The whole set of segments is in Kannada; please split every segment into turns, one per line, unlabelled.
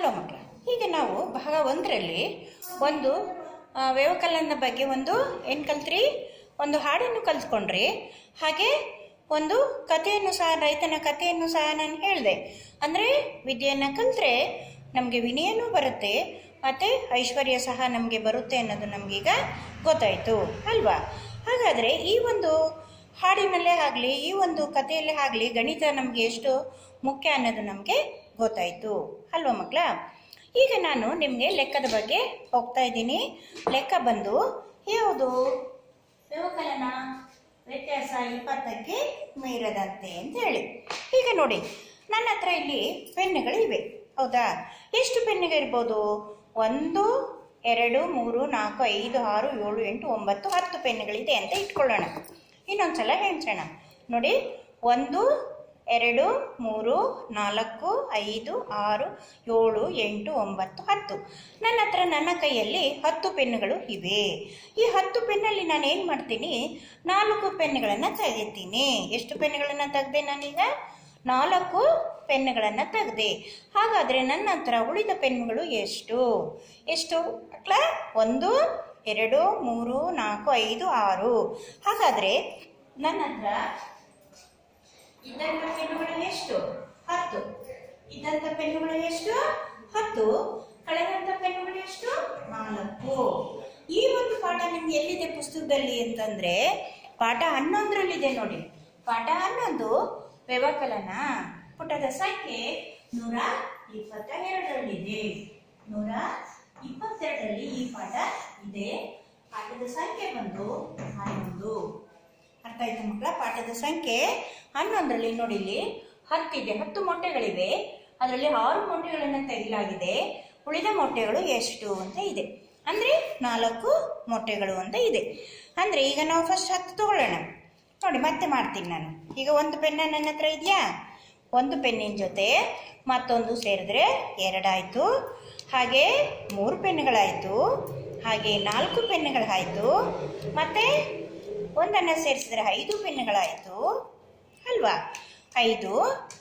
ಹಲೋ ಮಕ್ಕಳ ಹೀಗೆ ನಾವು ಭಾಗ ಒಂದರಲ್ಲಿ ಒಂದು ಆ, ವ್ಯವಕಲನದ ಬಗ್ಗೆ ಒಂದು ಏನು ಕಲ್ತ್ರಿ ಒಂದು ಹಾಡನ್ನು ಕಲ್ತ್ಕೊಂಡ್ರಿ ಹಾಗೆ ಒಂದು ಕಥೆಯನ್ನು ಸಹ ರೈತನ ಕಥೆಯನ್ನು ಸಹ ನಾನು ಹೇಳಿದೆ ಅಂದರೆ ವಿದ್ಯೆಯನ್ನು ಕಲಿತ್ರೆ ನಮಗೆ ವಿನಯನೂ ಬರುತ್ತೆ ಮತ್ತು ಐಶ್ವರ್ಯ ಸಹ ನಮಗೆ ಬರುತ್ತೆ ಅನ್ನೋದು ನಮಗೀಗ ಗೊತ್ತಾಯಿತು ಅಲ್ವಾ ಹಾಗಾದರೆ ಈ ಒಂದು ಹಾಡಿನಲ್ಲೇ ಆಗಲಿ ಈ ಒಂದು ಕಥೆಯಲ್ಲೇ ಆಗಲಿ ಗಣಿತ ನಮಗೆ ಎಷ್ಟು ಮುಖ್ಯ ಅನ್ನೋದು ನಮಗೆ ಗೊತ್ತಾಯಿತು ಅಲ್ವಾ ಮಕ್ಕಳ ಈಗ ನಾನು ನಿಮಗೆ ಲೆಕ್ಕದ ಬಗ್ಗೆ ಹೋಗ್ತಾ ಇದ್ದೀನಿ ಲೆಕ್ಕ ಬಂದು ಯಾವುದು ವ್ಯವಕಲನ ವ್ಯತ್ಯಾಸ ಇಪ್ಪತ್ತಕ್ಕೆ ಮೀರದಂತೆ ಅಂತ ಹೇಳಿ ಈಗ ನೋಡಿ ನನ್ನ ಹತ್ರ ಇಲ್ಲಿ ಪೆನ್ನುಗಳಿವೆ ಹೌದಾ ಎಷ್ಟು ಪೆನ್ನುಗಳಿರ್ಬೋದು ಒಂದು ಎರಡು ಮೂರು ನಾಲ್ಕು ಐದು ಆರು ಏಳು ಎಂಟು ಒಂಬತ್ತು ಹತ್ತು ಪೆನ್ನುಗಳಿದೆ ಅಂತ ಇಟ್ಕೊಳ್ಳೋಣ ಇನ್ನೊಂದ್ಸಲ ಹೇಳ್ಸೋಣ ನೋಡಿ ಒಂದು ಎರಡು ಮೂರು ನಾಲ್ಕು ಐದು ಆರು ಏಳು ಎಂಟು ಒಂಬತ್ತು ಹತ್ತು ನನ್ನ ಹತ್ರ ನನ್ನ ಕೈಯಲ್ಲಿ ಹತ್ತು ಪೆನ್ನುಗಳು ಇವೆ ಈ ಹತ್ತು ಪೆನ್ನಲ್ಲಿ ನಾನು ಏನು ಮಾಡ್ತೀನಿ ನಾಲ್ಕು ಪೆನ್ನುಗಳನ್ನು ತೆಗಿತೀನಿ ಎಷ್ಟು ಪೆನ್ನುಗಳನ್ನು ತೆಗೆದೆ ನಾನೀಗ ನಾಲ್ಕು ಪೆನ್ನುಗಳನ್ನು ತೆಗೆದೆ ಹಾಗಾದರೆ ನನ್ನ ಹತ್ರ ಉಳಿದ ಪೆನ್ನುಗಳು ಎಷ್ಟು ಎಷ್ಟು ಮಕ್ಕಳ ಒಂದು ಎರಡು ಮೂರು ನಾಲ್ಕು ಐದು ಆರು ಹಾಗಾದರೆ ನನ್ನ ಹತ್ರ ಇದ್ದಂಥ ಪೆನ್ನುಗಳು ಎಷ್ಟು ಹತ್ತು ಇದ್ದಂಥ ಪೆನ್ನುಗಳು ಎಷ್ಟು ಹತ್ತು ಕಳೆದಂಥ ಪೆನ್ನುಗಳು ಎಷ್ಟು ನಾಲ್ಕು ಈ ಒಂದು ಪಾಠ ನಿಮ್ಗೆ ಎಲ್ಲಿದೆ ಪುಸ್ತಕದಲ್ಲಿ ಅಂತಂದ್ರೆ ಪಾಠ ಹನ್ನೊಂದರಲ್ಲಿದೆ ನೋಡಿ ಪಾಠ ಹನ್ನೊಂದು ವ್ಯವಕಲನ ಪುಟದ ಸಂಖ್ಯೆ ನೂರ ಇಪ್ಪತ್ತ ಎರಡರಲ್ಲಿದೆ ನೂರ ಇಪ್ಪತ್ತೆರಡರಲ್ಲಿ ಈ ಪಾಠ ಇದೆ ಪಾಠದ ಸಂಖ್ಯೆ ಬಂದು ಹನ್ನೊಂದು ಅರ್ಥ ಆಯ್ತಾ ಮಕ್ಕಳ ಪಾಠದ ಸಂಖ್ಯೆ ಹನ್ನೊಂದರಲ್ಲಿ ನೋಡಿ ಇಲ್ಲಿ ಹತ್ತಿದೆ ಹತ್ತು ಮೊಟ್ಟೆಗಳಿವೆ ಅದರಲ್ಲಿ ಆರು ಮೊಟ್ಟೆಗಳನ್ನು ತೆಗೆಯಲಾಗಿದೆ ಉಳಿದ ಮೊಟ್ಟೆಗಳು ಎಷ್ಟು ಅಂತ ಇದೆ ಅಂದ್ರೆ ನಾಲ್ಕು ಮೊಟ್ಟೆಗಳು ಅಂತ ಇದೆ ಅಂದ್ರೆ ಈಗ ನಾವು ಫಸ್ಟ್ ಹತ್ತು ತಗೊಳ್ಳೋಣ ನೋಡಿ ಮತ್ತೆ ಮಾಡ್ತೀನಿ ನಾನು ಈಗ ಒಂದು ಪೆನ್ನ ನನ್ನ ಹತ್ರ ಇದೆಯಾ ಒಂದು ಪೆನ್ನಿನ ಜೊತೆ ಮತ್ತೊಂದು ಸೇರಿದ್ರೆ ಎರಡಾಯ್ತು ಹಾಗೆ ಮೂರು ಪೆನ್ನುಗಳಾಯ್ತು ಹಾಗೆ ನಾಲ್ಕು ಪೆನ್ನುಗಳಾಯ್ತು ಮತ್ತೆ ಒಂದನ್ನು ಸೇರಿಸಿದ್ರೆ ಐದು ಪೆನ್ನುಗಳಾಯಿತು ಅಲ್ವಾ ಐದು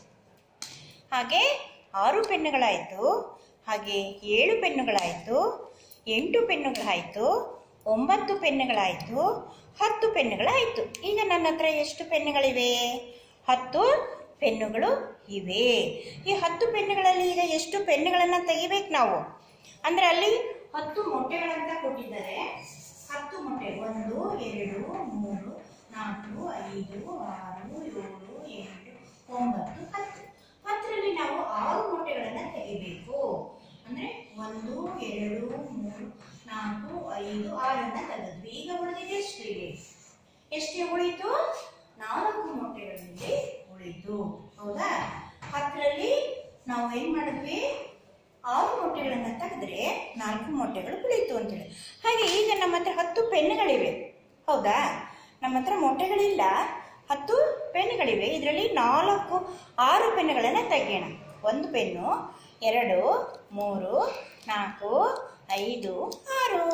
ಹಾಗೆ ಆರು ಪೆನ್ನುಗಳಾಯಿತು ಹಾಗೆ ಏಳು ಪೆನ್ನುಗಳಾಯಿತು ಎಂಟು ಪೆನ್ನುಗಳಾಯಿತು ಒಂಬತ್ತು ಪೆನ್ನುಗಳಾಯಿತು ಹತ್ತು ಪೆನ್ನುಗಳಾಯಿತು ಈಗ ನನ್ನ ಹತ್ರ ಎಷ್ಟು ಪೆನ್ನುಗಳಿವೆ ಹತ್ತು ಪೆನ್ನುಗಳು ಇವೆ ಈ ಹತ್ತು ಪೆನ್ನುಗಳಲ್ಲಿ ಈಗ ಎಷ್ಟು ಪೆನ್ನುಗಳನ್ನು ತೆಗಿಬೇಕು ನಾವು ಅಂದರೆ ಅಲ್ಲಿ ಹತ್ತು ಮೊಟ್ಟೆಗಳಂತ ಕೊಟ್ಟಿದ್ದಾರೆ ಹತ್ತು ಮೊಟ್ಟೆ ಒಂದು ಎರಡು ಮೂರು ನಾಲ್ಕು ಐದು ಆರು ಏಳು ಎಂಟು ಒಂಬತ್ತು ಹತ್ತು ಹತ್ತರಲ್ಲಿ ನಾವು ಆರು ಮೊಟ್ಟೆಗಳನ್ನು ತೆಗಿಬೇಕು ಅಂದ್ರೆ ಒಂದು ಎರಡು ಮೂರು ನಾಲ್ಕು ಐದು ಆರನ್ನ ತೆಗೆದ್ವಿ ಈಗ ಉಳಿದಿದೆ ಎಷ್ಟು ಇದೆ ಎಷ್ಟು ಉಳಿತು ನಾಲ್ಕು ಮೊಟ್ಟೆಗಳಲ್ಲಿ ಉಳಿತು ಹೌದಾ ಹತ್ತರಲ್ಲಿ ನಾವು ಏನ್ ಮಾಡಿದ್ವಿ ಆರು ಮೊಟ್ಟೆಗಳನ್ನ ತೆಗೆದ್ರೆ ನಾಲ್ಕು ಮೊಟ್ಟೆಗಳು ಉಳಿತು ಅಂತೇಳಿ ಹಾಗೆ ಈಗ ನಮ್ಮ ಹತ್ರ ಹತ್ತು ಪೆನ್ನುಗಳಿವೆ ಹೌದಾ ನಮ್ಮ ಹತ್ರ ಮೊಟ್ಟೆಗಳಿಲ್ಲ ಹತ್ತು ಪೆನ್ನುಗಳಿವೆ ಇದರಲ್ಲಿ ನಾಲ್ಕು ಆರು ಪೆನ್ನುಗಳನ್ನು ತೆಗೆಯೋಣ ಒಂದು ಪೆನ್ನು ಎರಡು ಮೂರು ನಾಲ್ಕು ಐದು ಆರು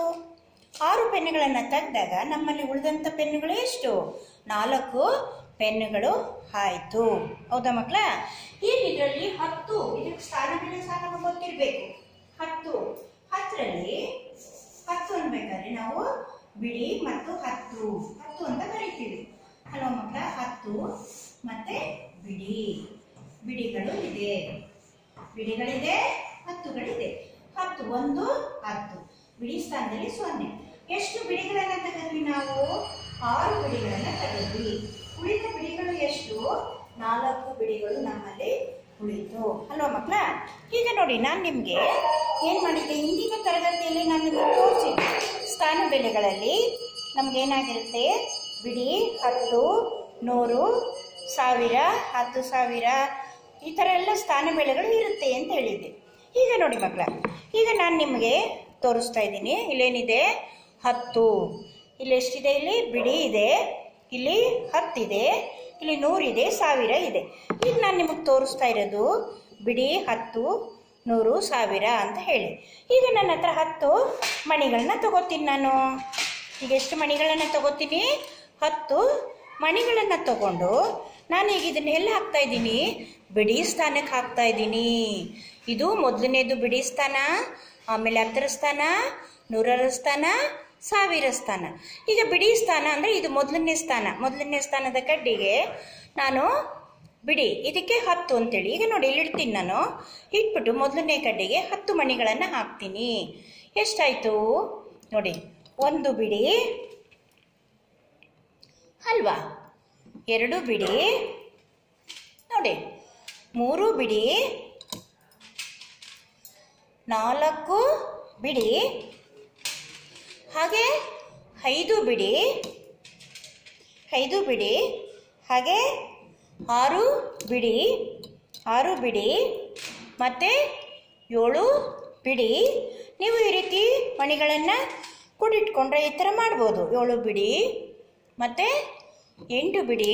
ಆರು ಪೆನ್ನುಗಳನ್ನು ತೆಗೆದಾಗ ನಮ್ಮಲ್ಲಿ ಉಳಿದಂಥ ಪೆನ್ನುಗಳು ಎಷ್ಟು ನಾಲ್ಕು ಪೆನ್ನುಗಳು ಆಯಿತು ಹೌದಾ ಮಕ್ಕಳ ಈಗ ಇದರಲ್ಲಿ ಹತ್ತು ಇದಕ್ಕೆ ಸ್ಥಾನ ಬೆಲೆ ಸಹ ನಮಗೆ ಗೊತ್ತಿರಬೇಕು ಹತ್ತು ಹತ್ತರಲ್ಲಿ ಹತ್ತು ಅನ್ಬೇಕಾದ್ರೆ ನಾವು ಬಿಡಿ ಮತ್ತು ಹತ್ತು ಹತ್ತು ಅಂತ ಕರಿತೀವಿ ಹಲೋ ಮಕ್ಕಳ ಹತ್ತು ಮತ್ತೆ ಬಿಡಿ ಬಿಡಿಗಳು ಇದೆ ಬಿಡಿಗಳಿದೆ ಹತ್ತುಗಳಿದೆ ಹತ್ತು ಒಂದು ಹತ್ತು ಬಿಡಿ ಸ್ಥಾನದಲ್ಲಿ ಸೊನ್ನೆ ಎಷ್ಟು ಬಿಡಿಗಳನ್ನ ತೆಗೆದ್ವಿ ನಾವು ಆರು ಬಿಡಿಗಳನ್ನ ತೆಗೆದ್ವಿ ಉಳಿದ ಬಿಡಿಗಳು ಎಷ್ಟು ನಾಲ್ಕು ಬಿಡಿಗಳು ನಮ್ಮಲ್ಲಿ ಉಳಿತು ಅಲ್ವಾ ಮಕ್ಕಳ ಈಗ ನೋಡಿ ನಾನು ನಿಮಗೆ ಏನು ಮಾಡಿದ್ದೆ ಹಿಂದಿನ ತರಗತಿಯಲ್ಲಿ ನಾನು ನಿಮಗೆ ತೋರಿಸಿದ್ದೆ ಸ್ಥಾನ ಬೆಲೆಗಳಲ್ಲಿ ನಮಗೇನಾಗಿರುತ್ತೆ ಬಿಡಿ ಹತ್ತು ನೂರು ಸಾವಿರ ಹತ್ತು ಸಾವಿರ ಈ ಥರ ಎಲ್ಲ ಸ್ಥಾನ ಬೆಲೆಗಳು ಇರುತ್ತೆ ಅಂತ ಹೇಳಿದ್ದೆ ಈಗ ನೋಡಿ ಮಕ್ಕಳ ಈಗ ನಾನು ನಿಮಗೆ ತೋರಿಸ್ತಾ ಇದ್ದೀನಿ ಇಲ್ಲೇನಿದೆ ಹತ್ತು ಇಲ್ಲಿ ಎಷ್ಟಿದೆ ಇಲ್ಲಿ ಬಿಡಿ ಇದೆ ಇಲ್ಲಿ ಹತ್ತಿದೆ ಇಲ್ಲಿ ನೂರಿದೆ ಸಾವಿರ ಇದೆ ಈಗ ನಾನು ನಿಮಗೆ ತೋರಿಸ್ತಾ ಇರೋದು ಬಿಡಿ ಹತ್ತು ನೂರು ಸಾವಿರ ಅಂತ ಹೇಳಿ ಈಗ ನನ್ನ ಹತ್ರ ಹತ್ತು ಮಣಿಗಳನ್ನ ತಗೋತೀನಿ ನಾನು ಈಗ ಎಷ್ಟು ಮಣಿಗಳನ್ನ ತಗೋತೀನಿ ಹತ್ತು ಮಣಿಗಳನ್ನು ತಗೊಂಡು ನಾನೀಗ ಇದನ್ನ ಎಲ್ಲಿ ಹಾಕ್ತಾ ಇದ್ದೀನಿ ಬಿಡಿ ಸ್ಥಾನಕ್ಕೆ ಹಾಕ್ತಾ ಇದ್ದೀನಿ ಇದು ಮೊದಲನೇದು ಬಿಡಿ ಸ್ಥಾನ ಆಮೇಲೆ ಹತ್ತರ ಸ್ಥಾನ ನೂರರ ಸ್ಥಾನ ಸಾವಿರ ಸ್ಥಾನ ಈಗ ಬಿಡಿ ಸ್ಥಾನ ಅಂದರೆ ಇದು ಮೊದಲನೇ ಸ್ಥಾನ ಮೊದಲನೇ ಸ್ಥಾನದ ಕಡ್ಡಿಗೆ ನಾನು ಬಿಡಿ ಇದಕ್ಕೆ ಹತ್ತು ಅಂತೇಳಿ ಈಗ ನೋಡಿ ಇಲ್ಲಿ ಇಡ್ತೀನಿ ನಾನು ಇಟ್ಬಿಟ್ಟು ಮೊದಲನೇ ಕಡ್ಡಿಗೆ ಹತ್ತು ಮಣಿಗಳನ್ನು ಹಾಕ್ತೀನಿ ಎಷ್ಟಾಯಿತು ನೋಡಿ ಒಂದು ಬಿಡಿ ಅಲ್ವಾ ಎರಡು ಬಿಡಿ ನೋಡಿ ಮೂರು ಬಿಡಿ ನಾಲ್ಕು ಬಿಡಿ ಹಾಗೆ ಐದು ಬಿಡಿ ಐದು ಬಿಡಿ ಹಾಗೆ ಆರು ಬಿಡಿ ಆರು ಬಿಡಿ ಮತ್ತು ಏಳು ಬಿಡಿ ನೀವು ಈ ರೀತಿ ಮಣಿಗಳನ್ನು ಕೂಡಿಟ್ಕೊಂಡ್ರೆ ಈ ಥರ ಮಾಡ್ಬೋದು ಏಳು ಬಿಡಿ ಮತ್ತು ಎಂಟು ಬಿಡಿ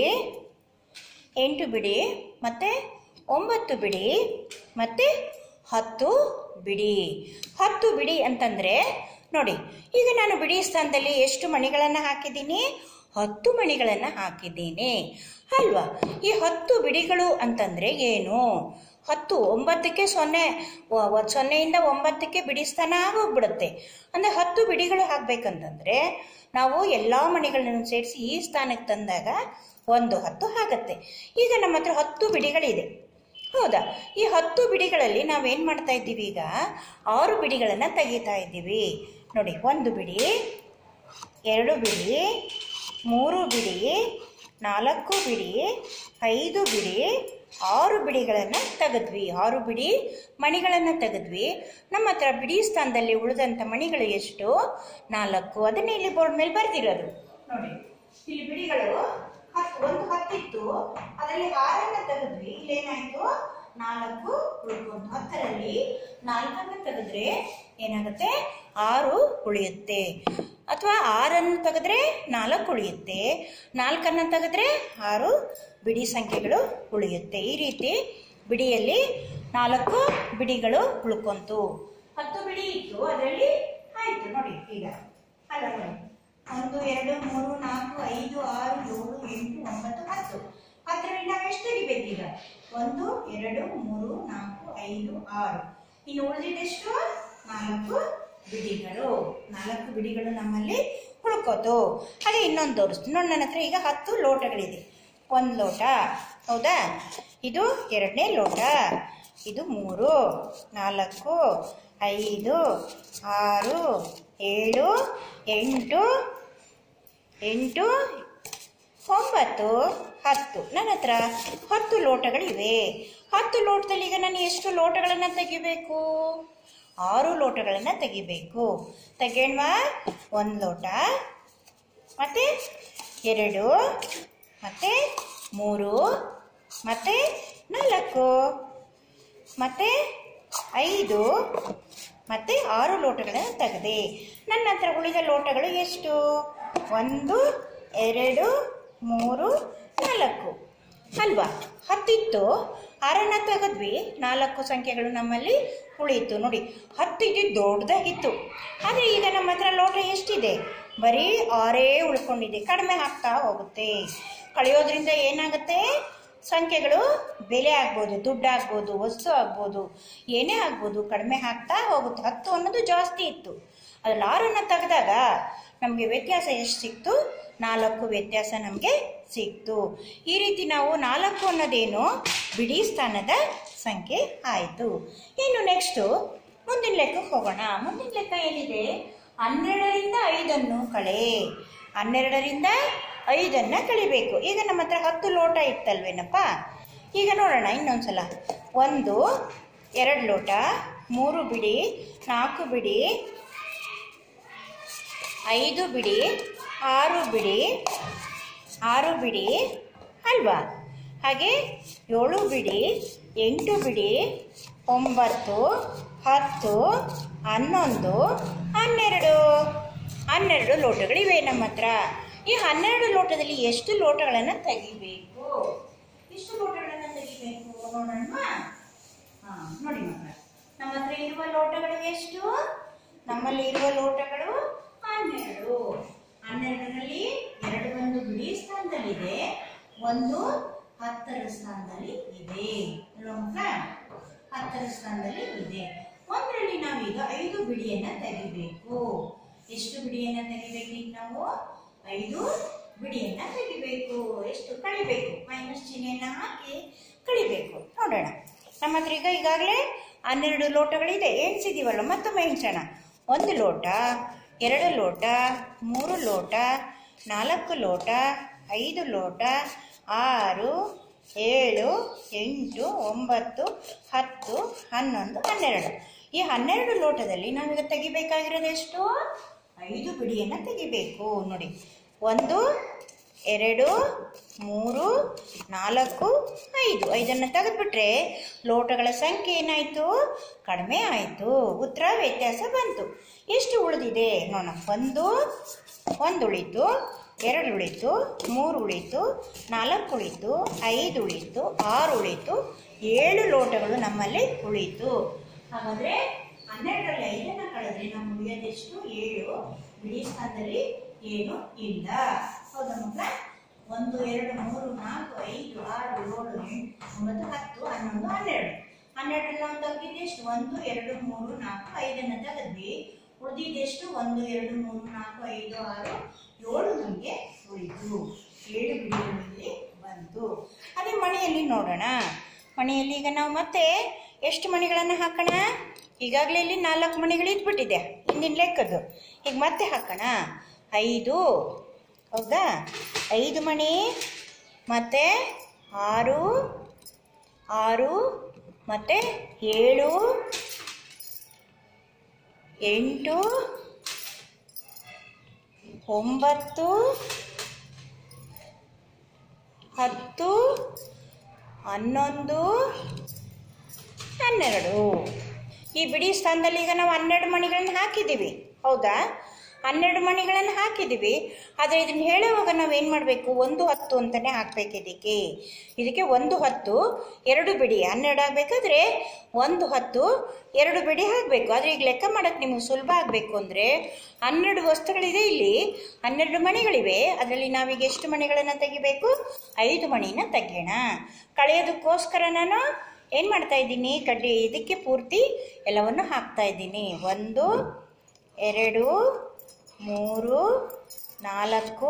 ಎಂಟು ಬಿಡಿ ಮತ್ತು ಒಂಬತ್ತು ಬಿಡಿ ಮತ್ತು ಹತ್ತು ಬಿಡಿ ಹತ್ತು ಬಿಡಿ ಅಂತಂದರೆ ನೋಡಿ ಈಗ ನಾನು ಬಿಡಿ ಸ್ಥಾನದಲ್ಲಿ ಎಷ್ಟು ಮಣಿಗಳನ್ನು ಹಾಕಿದ್ದೀನಿ ಹತ್ತು ಮಣಿಗಳನ್ನು ಹಾಕಿದ್ದೀನಿ ಅಲ್ವಾ ಈ ಹತ್ತು ಬಿಡಿಗಳು ಅಂತಂದರೆ ಏನು ಹತ್ತು ಒಂಬತ್ತಕ್ಕೆ ಸೊನ್ನೆ ವ- ವ- ಸೊನ್ನೆಯಿಂದ ಒಂಬತ್ತಕ್ಕೆ ಬಿಡಿ ಸ್ಥಾನ ಆಗೋಗ್ಬಿಡುತ್ತೆ ಅಂದರೆ ಹತ್ತು ಬಿಡಿಗಳು ಹಾಕಬೇಕಂತಂದರೆ ನಾವು ಎಲ್ಲ ಮಣಿಗಳನ್ನು ಸೇರಿಸಿ ಈ ಸ್ಥಾನಕ್ಕೆ ತಂದಾಗ ಒಂದು ಹತ್ತು ಆಗತ್ತೆ ಈಗ ನಮ್ಮ ಹತ್ರ ಹತ್ತು ಬಿಡಿಗಳಿದೆ ಹೌದಾ ಈ ಹತ್ತು ಬಿಡಿಗಳಲ್ಲಿ ನಾವೇನು ಮಾಡ್ತಾ ಇದ್ದೀವಿ ಈಗ ಆರು ಬಿಡಿಗಳನ್ನು ತೆಗಿತಾ ಇದ್ದೀವಿ ನೋಡಿ ಒಂದು ಬಿಡಿ ಎರಡು ಬಿಡಿ ಮೂರು ಬಿಡಿ ನಾಲ್ಕು ಬಿಡಿ ಐದು ಬಿಡಿ ಆರು ಬಿಡಿಗಳನ್ನು ತೆಗೆದ್ವಿ ಆರು ಬಿಡಿ ಮಣಿಗಳನ್ನು ತೆಗೆದ್ವಿ ನಮ್ಮ ಹತ್ರ ಬಿಡಿ ಸ್ಥಾನದಲ್ಲಿ ಉಳಿದಂಥ ಮಣಿಗಳು ಎಷ್ಟು ನಾಲ್ಕು ಅದನ್ನೇ ಇಲ್ಲಿ ಬೋರ್ಡ್ ಮೇಲೆ ಬರೆದಿರೋದು ನೋಡಿ ಇಲ್ಲಿ ಬಿಡಿಗಳು ಹತ್ತು ಒಂದು ಹತ್ತಿತ್ತು ಅದರಲ್ಲಿ ಆರನ್ನ ತೆಗೆದ್ವಿ ಇಲ್ಲೇನಾಯ್ತು ನಾಲ್ಕು ಉಳ್ಕೊಂಡು ಹತ್ತರಲ್ಲಿ ನಾಲ್ಕನ್ನು ತೆಗೆದ್ರೆ ಏನಾಗುತ್ತೆ ಆರು ಉಳಿಯುತ್ತೆ ಅಥವಾ ಆರನ್ನು ತೆಗೆದ್ರೆ ನಾಲ್ಕು ಉಳಿಯುತ್ತೆ ನಾಲ್ಕನ್ನು ತೆಗೆದ್ರೆ ಆರು ಬಿಡಿ ಸಂಖ್ಯೆಗಳು ಉಳಿಯುತ್ತೆ ಈ ರೀತಿ ಬಿಡಿಯಲ್ಲಿ ನಾಲ್ಕು ಬಿಡಿಗಳು ಉಳ್ಕೊಂತು ಹತ್ತು ಬಿಡಿ ಇತ್ತು ಅದರಲ್ಲಿ ಆಯ್ತು ನೋಡಿ ಈಗ ಅಲ್ಲ ನೋಡಿ ಒಂದು ಎರಡು ಮೂರು ನಾಲ್ಕು ಐದು ಆರು ಏಳು ಎಂಟು ಒಂಬತ್ತು ಹತ್ತು ಹತ್ತರಲ್ಲಿ ನಾವು ಎಷ್ಟು ತೆಗಿಬೇಕೀಗ ಒಂದು ಎರಡು ಮೂರು ನಾಲ್ಕು ಐದು ಆರು ಇನ್ನು ಉಳಿದಿದ್ದೆಷ್ಟು ನಾಲ್ಕು ಬಿಡಿಗಳು ನಾಲ್ಕು ಬಿಡಿಗಳು ನಮ್ಮಲ್ಲಿ ಉಳ್ಕೋತು ಹಾಗೆ ಇನ್ನೊಂದು ತೋರಿಸ್ತೀನಿ ನೋಡಿ ನನ್ನ ಹತ್ರ ಈಗ ಹತ್ತು ಲೋಟಗಳಿದೆ ಒಂದು ಲೋಟ ಹೌದಾ ಇದು ಎರಡನೇ ಲೋಟ ಇದು ಮೂರು ನಾಲ್ಕು ಐದು ಆರು ಏಳು ಎಂಟು ಎಂಟು ಒಂಬತ್ತು ಹತ್ತು ನನ್ನ ಹತ್ರ ಹತ್ತು ಲೋಟಗಳಿವೆ ಹತ್ತು ಲೋಟದಲ್ಲಿ ಈಗ ನಾನು ಎಷ್ಟು ಲೋಟಗಳನ್ನು ತೆಗಿಬೇಕು ಆರು ಲೋಟಗಳನ್ನು ತೆಗಿಬೇಕು ತೆಗೆಣ್ವಾ ಒಂದು ಲೋಟ ಮತ್ತು ಎರಡು ಮತ್ತು ಮೂರು ಮತ್ತು ನಾಲ್ಕು ಮತ್ತು ಐದು ಮತ್ತು ಆರು ಲೋಟಗಳನ್ನು ತೆಗೆದೆ ನನ್ನ ಹತ್ರ ಉಳಿದ ಲೋಟಗಳು ಎಷ್ಟು ಒಂದು ಎರಡು ಮೂರು ನಾಲ್ಕು ಅಲ್ವಾ ಹತ್ತಿತ್ತು ಆರನ್ನ ತೆಗೆದ್ವಿ ನಾಲ್ಕು ಸಂಖ್ಯೆಗಳು ನಮ್ಮಲ್ಲಿ ಉಳಿಯಿತು ನೋಡಿ ಹತ್ತು ಇದ್ದಿದ್ದು ದೊಡ್ಡದಾಗಿತ್ತು ಆದರೆ ಈಗ ನಮ್ಮ ಹತ್ರ ಲೋಟ ಎಷ್ಟಿದೆ ಬರೀ ಆರೇ ಉಳ್ಕೊಂಡಿದೆ ಕಡಿಮೆ ಆಗ್ತಾ ಹೋಗುತ್ತೆ ಕಳೆಯೋದ್ರಿಂದ ಏನಾಗುತ್ತೆ ಸಂಖ್ಯೆಗಳು ಬೆಲೆ ಆಗ್ಬೋದು ದುಡ್ಡು ಆಗ್ಬೋದು ವಸ್ತು ಆಗ್ಬೋದು ಏನೇ ಆಗ್ಬೋದು ಕಡಿಮೆ ಆಗ್ತಾ ಹೋಗುತ್ತೆ ಹತ್ತು ಅನ್ನೋದು ಜಾಸ್ತಿ ಇತ್ತು ಅದ್ರಲ್ಲಿ ಆರನ್ನು ತೆಗೆದಾಗ ನಮಗೆ ವ್ಯತ್ಯಾಸ ಎಷ್ಟು ಸಿಕ್ತು ನಾಲ್ಕು ವ್ಯತ್ಯಾಸ ನಮಗೆ ಸಿಕ್ತು ಈ ರೀತಿ ನಾವು ನಾಲ್ಕು ಅನ್ನೋದೇನು ಬಿಡಿ ಸ್ಥಾನದ ಸಂಖ್ಯೆ ಆಯಿತು ಇನ್ನು ನೆಕ್ಸ್ಟು ಮುಂದಿನ ಲೆಕ್ಕಕ್ಕೆ ಹೋಗೋಣ ಮುಂದಿನ ಲೆಕ್ಕ ಏನಿದೆ ಹನ್ನೆರಡರಿಂದ ಐದನ್ನು ಕಳೆ ಹನ್ನೆರಡರಿಂದ ಐದನ್ನು ಕಳಿಬೇಕು ಈಗ ನಮ್ಮ ಹತ್ರ ಹತ್ತು ಲೋಟ ಇತ್ತಲ್ವೇನಪ್ಪ ಈಗ ನೋಡೋಣ ಇನ್ನೊಂದ್ಸಲ ಒಂದು ಎರಡು ಲೋಟ ಮೂರು ಬಿಡಿ ನಾಲ್ಕು ಬಿಡಿ ಐದು ಬಿಡಿ ಆರು ಬಿಡಿ ಆರು ಬಿಡಿ ಅಲ್ವಾ ಹಾಗೆ ಏಳು ಬಿಡಿ ಎಂಟು ಬಿಡಿ ಒಂಬತ್ತು ಹತ್ತು ಹನ್ನೊಂದು ಹನ್ನೆರಡು ಹನ್ನೆರಡು ಲೋಟಗಳಿವೆ ನಮ್ಮ ಹತ್ರ ಈ ಹನ್ನೆರಡು ಲೋಟದಲ್ಲಿ ಎಷ್ಟು ಲೋಟಗಳನ್ನು ತೆಗಿಬೇಕು ಎಷ್ಟು ಲೋಟಗಳನ್ನು ತೆಗಿಬೇಕು ನೋಡೋಣ ಹಾ ನೋಡಿ ಮಕ್ಕಳ ನಮ್ಮ ಹತ್ರ ಇರುವ ಲೋಟಗಳು ಎಷ್ಟು ನಮ್ಮಲ್ಲಿ ಇರುವ ಲೋಟಗಳು ಹನ್ನೆರಡು ಹನ್ನೆರಡರಲ್ಲಿ ಎರಡು ಒಂದು ಬಿಡಿ ಸ್ಥಾನದಲ್ಲಿದೆ ಒಂದು ಹತ್ತರ ಸ್ಥಾನದಲ್ಲಿ ಇದೆ ಅಲ್ವಾ ಮಕ್ಕಳ ಹತ್ತರ ಸ್ಥಾನದಲ್ಲಿ ಇದೆ ಒಂದರಲ್ಲಿ ನಾವೀಗ ಐದು ಬಿಡಿಯನ್ನ ತೆಗಿಬೇಕು ಎಷ್ಟು ಬಿಡಿಯನ್ನ ತೆಗಿಬೇಕು ಈಗ ನಾವು ಐದು ಬಿಡಿಯನ್ನ ತೆಗಿಬೇಕು ಎಷ್ಟು ಕಳಿಬೇಕು ಮೈನಸ್ ಚಿಹ್ನೆಯನ್ನ ಹಾಕಿ ಕಳಿಬೇಕು ನೋಡೋಣ ನಮ್ಮ ಹತ್ರ ಈಗ ಈಗಾಗಲೇ ಹನ್ನೆರಡು ಲೋಟಗಳಿದೆ ಎಣಿಸಿದೀವಲ್ಲ ಮತ್ತೊಮ್ಮೆ ಎಣಿಸೋಣ ಒಂದು ಲೋಟ ಎರಡು ಲೋಟ ಮೂರು ಲೋಟ ನಾಲ್ಕು ಲೋಟ ಐದು ಲೋಟ ಆರು ಏಳು ಎಂಟು ಒಂಬತ್ತು ಹತ್ತು ಹನ್ನೊಂದು ಹನ್ನೆರಡು ಈ ಹನ್ನೆರಡು ಲೋಟದಲ್ಲಿ ನಾವೀಗ ತೆಗಿಬೇಕಾಗಿರೋದು ಎಷ್ಟು ಐದು ಬಿಡಿಯನ್ನು ತೆಗಿಬೇಕು ನೋಡಿ ಒಂದು ಎರಡು ಮೂರು ನಾಲ್ಕು ಐದು ಐದನ್ನು ತೆಗೆದ್ಬಿಟ್ರೆ ಲೋಟಗಳ ಸಂಖ್ಯೆ ಏನಾಯಿತು ಕಡಿಮೆ ಆಯಿತು ಉತ್ತರ ವ್ಯತ್ಯಾಸ ಬಂತು ಎಷ್ಟು ಉಳಿದಿದೆ ನೋಡೋಣ ಒಂದು ಒಂದು ಉಳಿತು ಎರಡು ಉಳಿತು ಮೂರು ಉಳಿತು ನಾಲ್ಕು ಉಳಿತು ಐದು ಉಳಿತು ಆರು ಉಳಿತು ಏಳು ಲೋಟಗಳು ನಮ್ಮಲ್ಲಿ ಉಳಿತು ಹಾಗಾದ್ರೆ ಹನ್ನೆರಡರಲ್ಲಿ ಐದನ್ನ ಕಳೆದ್ರೆ ನಮ್ಮ ಉಳಿಯೋದೆಷ್ಟು ಏಳು ಬಿಡಿ ಸ್ಥಾನದಲ್ಲಿ ಏನು ಇಲ್ಲ ಹೌದಾ ಮಕ್ಕಳ ಒಂದು ಎರಡು ಮೂರು ನಾಲ್ಕು ಐದು ಆರು ಏಳು ಎಂಟು ಒಂಬತ್ತು ಹತ್ತು ಹನ್ನೊಂದು ಹನ್ನೆರಡು ಹನ್ನೆರಡರಲ್ಲಿ ನಾವು ತೆಗೆದಿದ್ದೆಷ್ಟು ಒಂದು ಎರಡು ಮೂರು ನಾಲ್ಕು ಐದನ್ನ ತೆಗೆದ್ವಿ ಉಳಿದಿದ್ದೆಷ್ಟು ಒಂದು ಎರಡು ಮೂರು ನಾಲ್ಕು ಐದು ಆರು ಏಳು ನಮಗೆ ಉಳಿತು ಏಳು ಬಿಡಿಗಳು ಇಲ್ಲಿ ಬಂತು ಅದೇ ಮಣೆಯಲ್ಲಿ ನೋಡೋಣ ಮಣೆಯಲ್ಲಿ ಈಗ ನಾವು ಮತ್ತೆ ಎಷ್ಟು ಮಣಿಗಳನ್ನು ಹಾಕೋಣ ಈಗಾಗಲೇ ಇಲ್ಲಿ ನಾಲ್ಕು ಮಣಿಗಳು ಇದ್ಬಿಟ್ಟಿದೆ ಹಿಂದಿನ ಲೆಕ್ಕದ್ದು ಈಗ ಮತ್ತೆ ಹಾಕೋಣ ಐದು ಹೌದಾ ಐದು ಮಣಿ ಮತ್ತು ಆರು ಆರು ಮತ್ತು ಏಳು ಎಂಟು ಒಂಬತ್ತು ಹತ್ತು ಹನ್ನೊಂದು ಹನ್ನೆರಡು ಈ ಬಿಡಿ ಸ್ಥಾನದಲ್ಲಿ ಈಗ ನಾವು ಹನ್ನೆರಡು ಮಣಿಗಳನ್ನು ಹಾಕಿದ್ದೀವಿ ಹೌದಾ ಹನ್ನೆರಡು ಮಣಿಗಳನ್ನು ಹಾಕಿದ್ದೀವಿ ಆದರೆ ಇದನ್ನು ಹೇಳುವಾಗ ನಾವು ಏನು ಮಾಡಬೇಕು ಒಂದು ಹತ್ತು ಅಂತಲೇ ಹಾಕಬೇಕು ಇದಕ್ಕೆ ಇದಕ್ಕೆ ಒಂದು ಹತ್ತು ಎರಡು ಬಿಡಿ ಹನ್ನೆರಡು ಆಗಬೇಕಾದ್ರೆ ಒಂದು ಹತ್ತು ಎರಡು ಬಿಡಿ ಹಾಕಬೇಕು ಆದರೆ ಈಗ ಲೆಕ್ಕ ಮಾಡೋಕ್ಕೆ ನಿಮಗೆ ಸುಲಭ ಆಗಬೇಕು ಅಂದರೆ ಹನ್ನೆರಡು ವಸ್ತುಗಳಿದೆ ಇಲ್ಲಿ ಹನ್ನೆರಡು ಮಣಿಗಳಿವೆ ಅದರಲ್ಲಿ ನಾವೀಗ ಎಷ್ಟು ಮಣಿಗಳನ್ನು ತೆಗಿಬೇಕು ಐದು ಮಣಿನ ತೆಗೆಯೋಣ ಕಳೆಯೋದಕ್ಕೋಸ್ಕರ ನಾನು ಏನು ಮಾಡ್ತಾ ಇದ್ದೀನಿ ಕಡ್ಡಿ ಇದಕ್ಕೆ ಪೂರ್ತಿ ಎಲ್ಲವನ್ನು ಹಾಕ್ತಾ ಇದ್ದೀನಿ ಒಂದು ಎರಡು ಮೂರು ನಾಲ್ಕು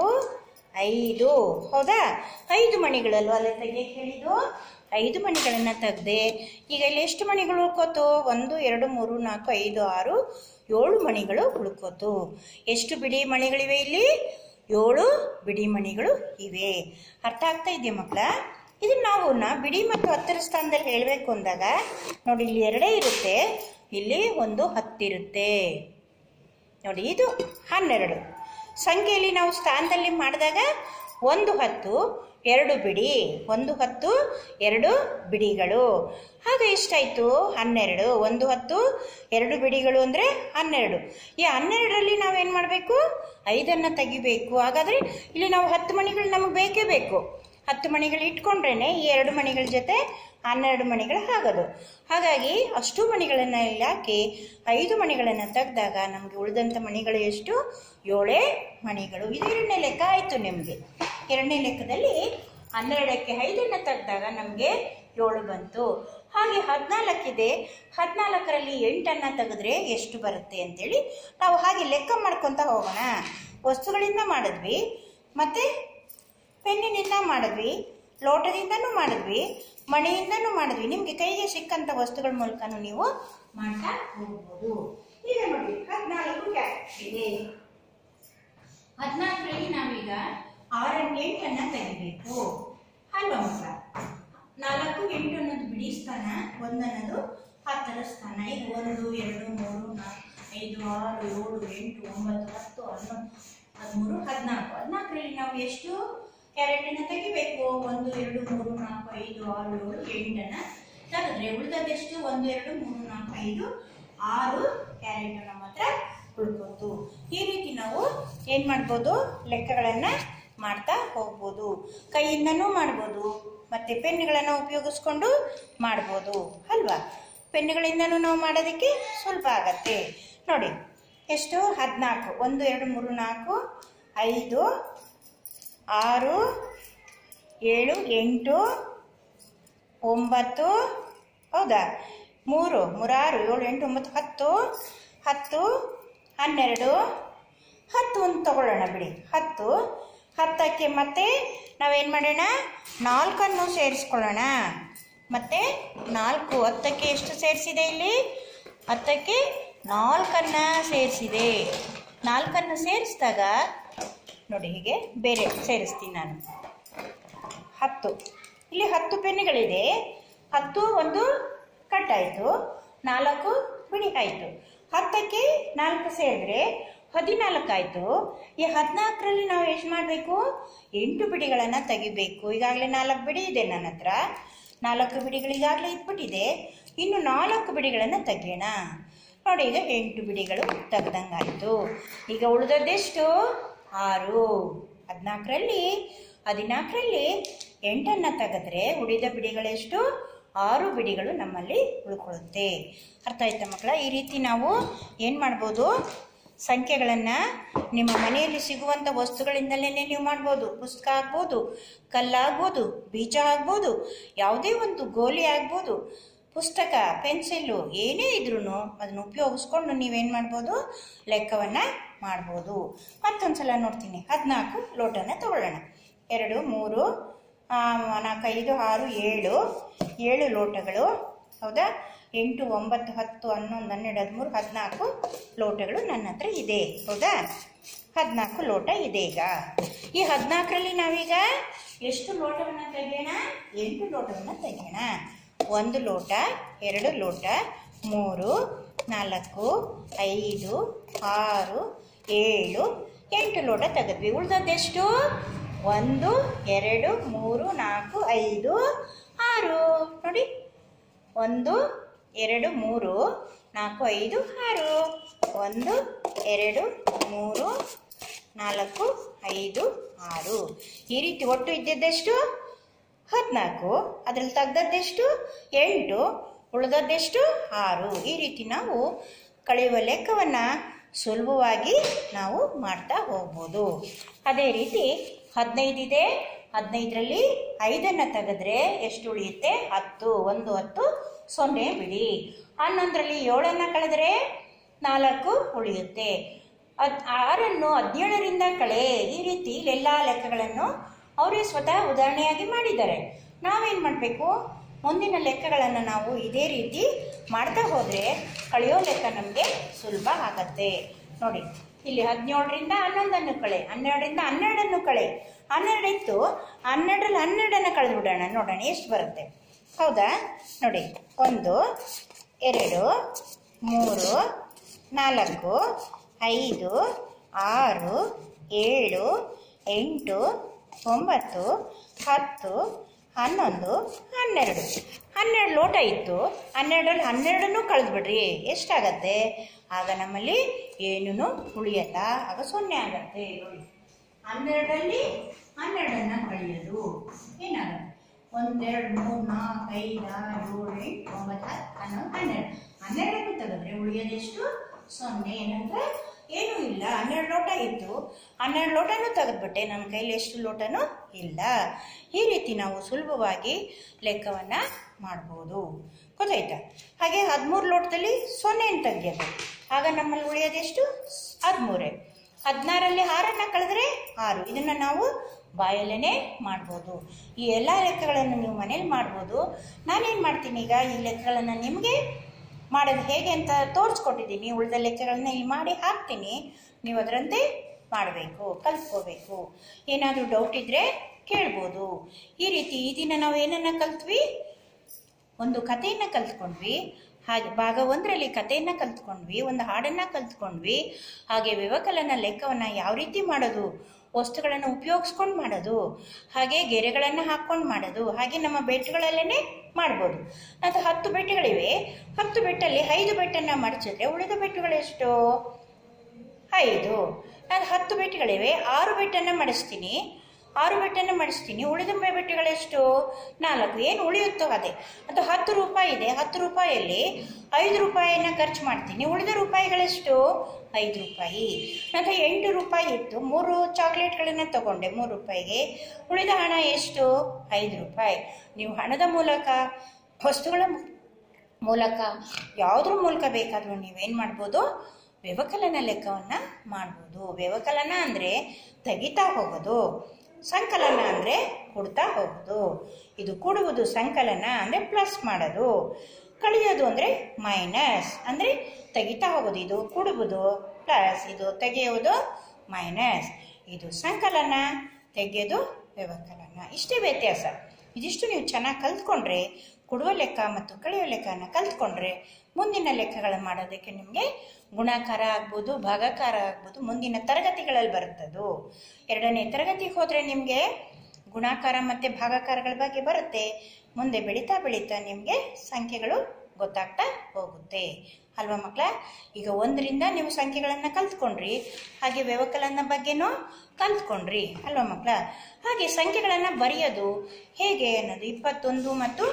ಐದು ಹೌದಾ ಐದು ಮಣಿಗಳಲ್ವ ಅಲ್ಲೇ ತೆಗಿಯಕ್ಕೆ ಹೇಳಿದ್ದು ಐದು ಮಣಿಗಳನ್ನು ತೆಗ್ದೆ ಈಗ ಇಲ್ಲಿ ಎಷ್ಟು ಮಣಿಗಳು ಉಳ್ಕೋತು ಒಂದು ಎರಡು ಮೂರು ನಾಲ್ಕು ಐದು ಆರು ಏಳು ಮಣಿಗಳು ಉಳ್ಕೋತು ಎಷ್ಟು ಬಿಡಿ ಮಣಿಗಳಿವೆ ಇಲ್ಲಿ ಏಳು ಬಿಡಿ ಮಣಿಗಳು ಇವೆ ಅರ್ಥ ಆಗ್ತಾ ಇದೆಯಾ ಮಕ್ಕಳ ಇದನ್ನ ನಾವು ನ ಬಿಡಿ ಮತ್ತು ಹತ್ತರ ಸ್ಥಾನದಲ್ಲಿ ಹೇಳಬೇಕು ಅಂದಾಗ ನೋಡಿ ಇಲ್ಲಿ ಎರಡೇ ಇರುತ್ತೆ ಇಲ್ಲಿ ಒಂದು ಹತ್ತಿರುತ್ತೆ ನೋಡಿ ಇದು ಹನ್ನೆರಡು ಸಂಖ್ಯೆಯಲ್ಲಿ ನಾವು ಸ್ಥಾನದಲ್ಲಿ ಮಾಡಿದಾಗ ಒಂದು ಹತ್ತು ಎರಡು ಬಿಡಿ ಒಂದು ಹತ್ತು ಎರಡು ಬಿಡಿಗಳು ಆಗ ಎಷ್ಟಾಯಿತು ಹನ್ನೆರಡು ಒಂದು ಹತ್ತು ಎರಡು ಬಿಡಿಗಳು ಅಂದರೆ ಹನ್ನೆರಡು ಈ ಹನ್ನೆರಡರಲ್ಲಿ ನಾವೇನು ಮಾಡಬೇಕು ಐದನ್ನು ತೆಗಿಬೇಕು ಹಾಗಾದರೆ ಇಲ್ಲಿ ನಾವು ಹತ್ತು ಮಣಿಗಳು ನಮಗೆ ಬೇಕೇ ಬೇಕು ಹತ್ತು ಮಣಿಗಳು ಇಟ್ಕೊಂಡ್ರೇ ಈ ಎರಡು ಮಣಿಗಳ ಜೊತೆ ಹನ್ನೆರಡು ಮಣಿಗಳು ಆಗೋದು ಹಾಗಾಗಿ ಅಷ್ಟು ಮಣಿಗಳನ್ನು ಇಲ್ಲಿ ಹಾಕಿ ಐದು ಮಣಿಗಳನ್ನು ತೆಗೆದಾಗ ನಮಗೆ ಉಳಿದಂಥ ಮಣಿಗಳು ಎಷ್ಟು ಏಳೇ ಮಣಿಗಳು ಇದು ಎರಡನೇ ಲೆಕ್ಕ ಆಯಿತು ನಿಮಗೆ ಎರಡನೇ ಲೆಕ್ಕದಲ್ಲಿ ಹನ್ನೆರಡಕ್ಕೆ ಐದನ್ನು ತೆಗೆದಾಗ ನಮಗೆ ಏಳು ಬಂತು ಹಾಗೆ ಹದಿನಾಲ್ಕಿದೆ ಹದಿನಾಲ್ಕರಲ್ಲಿ ಎಂಟನ್ನು ತೆಗೆದ್ರೆ ಎಷ್ಟು ಬರುತ್ತೆ ಅಂತೇಳಿ ನಾವು ಹಾಗೆ ಲೆಕ್ಕ ಮಾಡ್ಕೊತ ಹೋಗೋಣ ವಸ್ತುಗಳಿಂದ ಮಾಡಿದ್ವಿ ಮತ್ತು ಪೆನ್ನಿನಿಂದ ಮಾಡಿದ್ವಿ ಲೋಟದಿಂದನೂ ಮಾಡಿದ್ವಿ ಮಣೆಯಿಂದನೂ ಮಾಡಿದ್ವಿ ನಿಮಗೆ ಕೈಗೆ ಸಿಕ್ಕಂಥ ವಸ್ತುಗಳ ಮೂಲಕನೂ ನೀವು ಮಾಡ್ತಾ ಹೋಗ್ಬೋದು ಈಗ ನೋಡಿ ಹದಿನಾಲ್ಕು ಕ್ಯಾರೆಟ್ ಇದೆ ಹದಿನಾಲ್ಕರಲ್ಲಿ ನಾವೀಗ ಆರನ್ನು ಎಂಟನ್ನ ತೆಗಿಬೇಕು ಅಲ್ವಾ ಮಕ್ಕಳ ನಾಲ್ಕು ಎಂಟು ಅನ್ನೋದು ಬಿಡಿ ಸ್ಥಾನ ಒಂದು ಅನ್ನೋದು ಹತ್ತರ ಸ್ಥಾನ ಈಗ ಒಂದು ಎರಡು ಮೂರು ನಾಲ್ಕು ಐದು ಆರು ಏಳು ಎಂಟು ಒಂಬತ್ತು ಹತ್ತು ಹನ್ನೊಂದು ಹದಿಮೂರು ಹದಿನಾಲ್ಕು ಹದಿನಾಲ್ಕರಲ್ಲಿ ನಾವು ಎಷ್ಟು ಕ್ಯಾರೆಟನ್ನು ತೆಗಿಬೇಕು ಒಂದು ಎರಡು ಮೂರು ನಾಲ್ಕು ಐದು ಆರು ಏಳು ಎಂಟನ್ನು ತೆಗೆದ್ರೆ ಉಳಿದದೆಷ್ಟು ಒಂದು ಎರಡು ಮೂರು ನಾಲ್ಕು ಐದು ಆರು ಕ್ಯಾರೆಟ್ ನಮ್ಮ ಹತ್ರ ಉಳ್ಕೋತು ಈ ರೀತಿ ನಾವು ಏನು ಮಾಡ್ಬೋದು ಲೆಕ್ಕಗಳನ್ನು ಮಾಡ್ತಾ ಹೋಗ್ಬೋದು ಕೈಯಿಂದನೂ ಮಾಡ್ಬೋದು ಮತ್ತು ಪೆನ್ಗಳನ್ನು ಉಪಯೋಗಿಸ್ಕೊಂಡು ಮಾಡ್ಬೋದು ಅಲ್ವಾ ಪೆನ್ನುಗಳಿಂದನೂ ನಾವು ಮಾಡೋದಕ್ಕೆ ಸ್ವಲ್ಪ ಆಗತ್ತೆ ನೋಡಿ ಎಷ್ಟು ಹದಿನಾಲ್ಕು ಒಂದು ಎರಡು ಮೂರು ನಾಲ್ಕು ಐದು ಆರು ಏಳು ಎಂಟು ಒಂಬತ್ತು ಹೌದಾ ಮೂರು ಮೂರಾರು ಏಳು ಎಂಟು ಒಂಬತ್ತು ಹತ್ತು ಹತ್ತು ಹನ್ನೆರಡು ಹತ್ತು ಒಂದು ತಗೊಳ್ಳೋಣ ಬಿಡಿ ಹತ್ತು ಹತ್ತಕ್ಕೆ ಮತ್ತೆ ನಾವೇನು ಮಾಡೋಣ ನಾಲ್ಕನ್ನು ಸೇರಿಸ್ಕೊಳ್ಳೋಣ ಮತ್ತೆ ನಾಲ್ಕು ಹತ್ತಕ್ಕೆ ಎಷ್ಟು ಸೇರಿಸಿದೆ ಇಲ್ಲಿ ಹತ್ತಕ್ಕೆ ನಾಲ್ಕನ್ನು ಸೇರಿಸಿದೆ ನಾಲ್ಕನ್ನು ಸೇರಿಸಿದಾಗ ನೋಡಿ ಹೀಗೆ ಬೇರೆ ಸೇರಿಸ್ತೀನಿ ನಾನು ಹತ್ತು ಇಲ್ಲಿ ಹತ್ತು ಪೆನ್ನುಗಳಿದೆ ಹತ್ತು ಒಂದು ಕಟ್ ಆಯಿತು ನಾಲ್ಕು ಬಿಡಿ ಆಯಿತು ಹತ್ತಕ್ಕೆ ನಾಲ್ಕು ಸೇರಿದ್ರೆ ಹದಿನಾಲ್ಕು ಆಯಿತು ಈ ಹದಿನಾಲ್ಕರಲ್ಲಿ ನಾವು ಎಷ್ಟು ಮಾಡಬೇಕು ಎಂಟು ಬಿಡಿಗಳನ್ನು ತೆಗಿಬೇಕು ಈಗಾಗಲೇ ನಾಲ್ಕು ಬಿಡಿ ಇದೆ ನನ್ನ ಹತ್ರ ನಾಲ್ಕು ಬಿಡಿಗಳು ಈಗಾಗಲೇ ಇಟ್ಬಿಟ್ಟಿದೆ ಇನ್ನು ನಾಲ್ಕು ಬಿಡಿಗಳನ್ನು ತೆಗಿಯೋಣ ನೋಡಿ ಈಗ ಎಂಟು ಬಿಡಿಗಳು ತೆಗ್ದಂಗಾಯಿತು ಈಗ ಉಳಿದದ್ದೆಷ್ಟು ಆರು ಹದಿನಾಲ್ಕರಲ್ಲಿ ಹದಿನಾಲ್ಕರಲ್ಲಿ ಎಂಟನ್ನು ತೆಗೆದ್ರೆ ಉಳಿದ ಬಿಡಿಗಳೆಷ್ಟು ಆರು ಬಿಡಿಗಳು ನಮ್ಮಲ್ಲಿ ಉಳ್ಕೊಳ್ಳುತ್ತೆ ಅರ್ಥ ಆಯ್ತಾ ಮಕ್ಕಳ ಈ ರೀತಿ ನಾವು ಏನು ಮಾಡ್ಬೋದು ಸಂಖ್ಯೆಗಳನ್ನು ನಿಮ್ಮ ಮನೆಯಲ್ಲಿ ಸಿಗುವಂಥ ವಸ್ತುಗಳಿಂದಲೇ ನೀವು ಮಾಡ್ಬೋದು ಪುಸ್ತಕ ಆಗ್ಬೋದು ಕಲ್ಲಾಗ್ಬೋದು ಬೀಜ ಆಗ್ಬೋದು ಯಾವುದೇ ಒಂದು ಗೋಲಿ ಆಗ್ಬೋದು ಪುಸ್ತಕ ಪೆನ್ಸಿಲ್ಲು ಏನೇ ಇದ್ರೂ ಅದನ್ನು ಉಪಯೋಗಿಸ್ಕೊಂಡು ನೀವೇನು ಮಾಡ್ಬೋದು ಲೆಕ್ಕವನ್ನು ಮಾಡ್ಬೋದು ಮತ್ತೊಂದು ಸಲ ನೋಡ್ತೀನಿ ಹದಿನಾಲ್ಕು ಲೋಟನ ತಗೊಳ್ಳೋಣ ಎರಡು ಮೂರು ಆ, ನಾಲ್ಕು ಐದು ಆರು ಏಳು ಏಳು ಲೋಟಗಳು ಹೌದಾ ಎಂಟು ಒಂಬತ್ತು ಹತ್ತು ಹನ್ನೊಂದು ಹನ್ನೆರಡು ಹದಿಮೂರು ಹದಿನಾಲ್ಕು ಲೋಟಗಳು ನನ್ನ ಹತ್ರ ಇದೆ ಹೌದಾ ಹದಿನಾಲ್ಕು ಲೋಟ ಇದೆ ಈಗ ಈ ಹದಿನಾಲ್ಕರಲ್ಲಿ ನಾವೀಗ ಎಷ್ಟು ಲೋಟವನ್ನು ತೆಗೆಯೋಣ ಎಂಟು ಲೋಟವನ್ನು ತೆಗೆಯೋಣ ಒಂದು ಲೋಟ ಎರಡು ಲೋಟ ಮೂರು ನಾಲ್ಕು ಐದು ಆರು ಏಳು ಎಂಟು ಲೋಟ ತೆಗೆದ್ವಿ ಉಳ್ದದ್ದೆಷ್ಟು ಒಂದು ಎರಡು ಮೂರು ನಾಲ್ಕು ಐದು ಆರು ನೋಡಿ ಒಂದು ಎರಡು ಮೂರು ನಾಲ್ಕು ಐದು ಆರು ಒಂದು ಎರಡು ಮೂರು ನಾಲ್ಕು ಐದು ಆರು ಈ ರೀತಿ ಒಟ್ಟು ಇದ್ದಿದ್ದೆಷ್ಟು ಹದಿನಾಲ್ಕು ಅದ್ರಲ್ಲಿ ತೆಗ್ದದ್ದೆಷ್ಟು ಎಂಟು ಉಳಿದದ್ದೆಷ್ಟು ಆರು ಈ ರೀತಿ ನಾವು ಕಳೆಯುವ ಲೆಕ್ಕವನ್ನು ಸುಲಭವಾಗಿ ನಾವು ಮಾಡ್ತಾ ಹೋಗ್ಬೋದು ಅದೇ ರೀತಿ ಹದಿನೈದಿದೆ ಹದಿನೈದರಲ್ಲಿ ಐದನ್ನು ತೆಗೆದ್ರೆ ಎಷ್ಟು ಉಳಿಯುತ್ತೆ ಹತ್ತು ಒಂದು ಹತ್ತು ಸೊನ್ನೆ ಬಿಡಿ ಹನ್ನೊಂದರಲ್ಲಿ ಏಳನ್ನು ಕಳೆದರೆ ನಾಲ್ಕು ಉಳಿಯುತ್ತೆ ಹದ್ ಆರನ್ನು ಹದಿನೇಳರಿಂದ ಕಳೆ ಈ ರೀತಿ ಎಲ್ಲ ಲೆಕ್ಕಗಳನ್ನು ಅವರೇ ಸ್ವತಃ ಉದಾಹರಣೆಯಾಗಿ ಮಾಡಿದ್ದಾರೆ ನಾವೇನು ಮಾಡಬೇಕು ಮುಂದಿನ ಲೆಕ್ಕಗಳನ್ನು ನಾವು ಇದೇ ರೀತಿ ಮಾಡ್ತಾ ಹೋದರೆ ಕಳೆಯೋ ಲೆಕ್ಕ ನಮಗೆ ಸುಲಭ ಆಗತ್ತೆ ನೋಡಿ ಇಲ್ಲಿ ಹದಿನೇಳರಿಂದ ಹನ್ನೊಂದನ್ನು ಕಳೆ ಹನ್ನೆರಡರಿಂದ ಹನ್ನೆರಡನ್ನು ಕಳೆ ಹನ್ನೆರಡು ಇತ್ತು ಹನ್ನೆರಡರಲ್ಲಿ ಹನ್ನೆರಡನ್ನು ಕಳೆದು ಬಿಡೋಣ ನೋಡೋಣ ಎಷ್ಟು ಬರುತ್ತೆ ಹೌದಾ ನೋಡಿ ಒಂದು ಎರಡು ಮೂರು ನಾಲ್ಕು ಐದು ಆರು ಏಳು ಎಂಟು ಒಂಬತ್ತು ಹತ್ತು ಹನ್ನೊಂದು ಹನ್ನೆರಡು ಹನ್ನೆರಡು ಲೋಟ ಇತ್ತು ಹನ್ನೆರಡರಲ್ಲಿ ಹನ್ನೆರಡನ್ನೂ ಕಳೆದ್ಬಿಡ್ರಿ ಎಷ್ಟಾಗತ್ತೆ ಆಗ ನಮ್ಮಲ್ಲಿ ಏನೂ ಉಳಿಯಲ್ಲ ಆಗ ಸೊನ್ನೆ ಆಗತ್ತೆ ನೋಡಿ ಹನ್ನೆರಡರಲ್ಲಿ ಹನ್ನೆರಡನ್ನ ಕಳೆಯೋದು ಏನಾಗುತ್ತೆ ಒಂದೆರಡು ಮೂರು ನಾಲ್ಕು ಐದು ಆರು ಏಳು ಎಂಟು ಒಂಬತ್ತು ಹತ್ತು ಹನ್ನೊಂದು ಹನ್ನೆರಡು ಹನ್ನೆರಡನ್ನು ತೆಗೆದ್ರೆ ಉಳಿಯೋದೆಷ್ಟು ಸೊನ್ನೆ ಏನಂದ್ರೆ ಏನೂ ಇಲ್ಲ ಹನ್ನೆರಡು ಲೋಟ ಇತ್ತು ಹನ್ನೆರಡು ಲೋಟನೂ ತೆಗೆದ್ಬಿಟ್ಟೆ ನನ್ನ ಕೈಲಿ ಎಷ್ಟು ಲೋಟನೂ ಇಲ್ಲ ಈ ರೀತಿ ನಾವು ಸುಲಭವಾಗಿ ಲೆಕ್ಕವನ್ನು ಮಾಡ್ಬೋದು ಗೊತ್ತಾಯ್ತಾ ಹಾಗೆ ಹದಿಮೂರು ಲೋಟದಲ್ಲಿ ಸೊನ್ನೆಯನ್ನು ತೆಗೆಯೋದು ಆಗ ನಮ್ಮಲ್ಲಿ ಉಳಿಯೋದೆಷ್ಟು ಹದಿಮೂರೇ ಹದಿನಾರಲ್ಲಿ ಆರನ್ನು ಕಳೆದ್ರೆ ಆರು ಇದನ್ನು ನಾವು ಬಾಯಲ್ಲೇ ಮಾಡ್ಬೋದು ಈ ಎಲ್ಲ ಲೆಕ್ಕಗಳನ್ನು ನೀವು ಮನೇಲಿ ಮಾಡ್ಬೋದು ನಾನೇನು ಮಾಡ್ತೀನಿ ಈಗ ಈ ಲೆಕ್ಕಗಳನ್ನು ನಿಮಗೆ ಮಾಡೋದು ಹೇಗೆ ಅಂತ ತೋರಿಸ್ಕೊಟ್ಟಿದ್ದೀನಿ ಉಳಿದ ಲೆಕ್ಕಗಳನ್ನ ಇಲ್ಲಿ ಮಾಡಿ ಹಾಕ್ತೀನಿ ನೀವು ಅದರಂತೆ ಮಾಡಬೇಕು ಕಲ್ತ್ಕೋಬೇಕು ಏನಾದರೂ ಡೌಟ್ ಇದ್ದರೆ ಕೇಳ್ಬೋದು ಈ ರೀತಿ ಈ ದಿನ ನಾವು ಏನನ್ನ ಕಲ್ತ್ವಿ ಒಂದು ಕಥೆಯನ್ನು ಕಲ್ತ್ಕೊಂಡ್ವಿ ಹಾಗೆ ಭಾಗ ಒಂದರಲ್ಲಿ ಕಥೆಯನ್ನು ಕಲ್ತ್ಕೊಂಡ್ವಿ ಒಂದು ಹಾಡನ್ನು ಕಲ್ತ್ಕೊಂಡ್ವಿ ಹಾಗೆ ವ್ಯವಕಲನ ಲೆಕ್ಕವನ್ನು ಯಾವ ರೀತಿ ಮಾಡೋದು ವಸ್ತುಗಳನ್ನು ಉಪಯೋಗಿಸ್ಕೊಂಡು ಮಾಡೋದು ಹಾಗೆ ಗೆರೆಗಳನ್ನು ಹಾಕ್ಕೊಂಡು ಮಾಡೋದು ಹಾಗೆ ನಮ್ಮ ಬೆಟ್ಟಗಳಲ್ಲೇ ಮಾಡ್ಬೋದು ಅದು ಹತ್ತು ಬೆಟ್ಟಗಳಿವೆ ಹತ್ತು ಬೆಟ್ಟಲ್ಲಿ ಐದು ಬೆಟ್ಟನ್ನು ಮಡಚಿದ್ರೆ ಉಳಿದ ಬೆಟ್ಟಗಳು ಎಷ್ಟು ಐದು ನಾನು ಹತ್ತು ಬೆಟ್ಟಗಳಿವೆ ಆರು ಬೆಟ್ಟನ್ನು ಮಡಿಸ್ತೀನಿ ಆರು ಬೆಟ್ಟನ್ನು ಮಾಡಿಸ್ತೀನಿ ಉಳಿದ ಬೆಟ್ಟಗಳೆಷ್ಟು ನಾಲ್ಕು ಏನು ಉಳಿಯುತ್ತೋ ಅದೇ ಅದು ಹತ್ತು ರೂಪಾಯಿ ಇದೆ ಹತ್ತು ರೂಪಾಯಲ್ಲಿ ಐದು ರೂಪಾಯಿನ ಖರ್ಚು ಮಾಡ್ತೀನಿ ಉಳಿದ ರೂಪಾಯಿಗಳೆಷ್ಟು ಐದು ರೂಪಾಯಿ ನಂತರ ಎಂಟು ರೂಪಾಯಿ ಇತ್ತು ಮೂರು ಚಾಕ್ಲೇಟ್ಗಳನ್ನು ತಗೊಂಡೆ ಮೂರು ರೂಪಾಯಿಗೆ ಉಳಿದ ಹಣ ಎಷ್ಟು ಐದು ರೂಪಾಯಿ ನೀವು ಹಣದ ಮೂಲಕ ವಸ್ತುಗಳ ಮೂಲಕ ಯಾವುದ್ರ ಮೂಲಕ ಬೇಕಾದರೂ ನೀವೇನು ಮಾಡ್ಬೋದು ವ್ಯವಕಲನ ಲೆಕ್ಕವನ್ನು ಮಾಡ್ಬೋದು ವ್ಯವಕಲನ ಅಂದರೆ ತೆಗಿತಾ ಹೋಗೋದು ಸಂಕಲನ ಅಂದರೆ ಕೊಡ್ತಾ ಹೋಗೋದು ಇದು ಕೂಡುವುದು ಸಂಕಲನ ಅಂದರೆ ಪ್ಲಸ್ ಮಾಡೋದು ಕಳೆಯೋದು ಅಂದರೆ ಮೈನಸ್ ಅಂದರೆ ತೆಗಿತಾ ಹೋಗೋದು ಇದು ಕೂಡುವುದು ಪ್ಲಸ್ ಇದು ತೆಗೆಯುವುದು ಮೈನಸ್ ಇದು ಸಂಕಲನ ತೆಗೆಯೋದು ವ್ಯವಕಲನ ಇಷ್ಟೇ ವ್ಯತ್ಯಾಸ ಇದಿಷ್ಟು ನೀವು ಚೆನ್ನಾಗಿ ಕಲ್ತ್ಕೊಂಡ್ರೆ ಕೊಡುವ ಲೆಕ್ಕ ಮತ್ತು ಕಳೆಯುವ ಲೆಕ್ಕನ ಕಲ್ತ್ಕೊಂಡ್ರೆ ಮುಂದಿನ ಲೆಕ್ಕಗಳನ್ನು ಮಾಡೋದಕ್ಕೆ ನಿಮಗೆ ಗುಣಾಕಾರ ಆಗ್ಬೋದು ಭಾಗಾಕಾರ ಆಗ್ಬೋದು ಮುಂದಿನ ತರಗತಿಗಳಲ್ಲಿ ಬರುತ್ತದು ಎರಡನೇ ತರಗತಿಗೆ ಹೋದರೆ ನಿಮಗೆ ಗುಣಾಕಾರ ಮತ್ತು ಭಾಗಾಕಾರಗಳ ಬಗ್ಗೆ ಬರುತ್ತೆ ಮುಂದೆ ಬೆಳೀತಾ ಬೆಳೀತಾ ನಿಮಗೆ ಸಂಖ್ಯೆಗಳು ಗೊತ್ತಾಗ್ತಾ ಹೋಗುತ್ತೆ ಅಲ್ವಾ ಮಕ್ಕಳ ಈಗ ಒಂದರಿಂದ ನೀವು ಸಂಖ್ಯೆಗಳನ್ನು ಕಲ್ತ್ಕೊಂಡ್ರಿ ಹಾಗೆ ವ್ಯವಕಲನ ಬಗ್ಗೆನೂ ಕಲ್ತ್ಕೊಂಡ್ರಿ ಅಲ್ವಾ ಮಕ್ಕಳ ಹಾಗೆ ಸಂಖ್ಯೆಗಳನ್ನು ಬರೆಯೋದು ಹೇಗೆ ಅನ್ನೋದು ಇಪ್ಪತ್ತೊಂದು ಮತ್ತು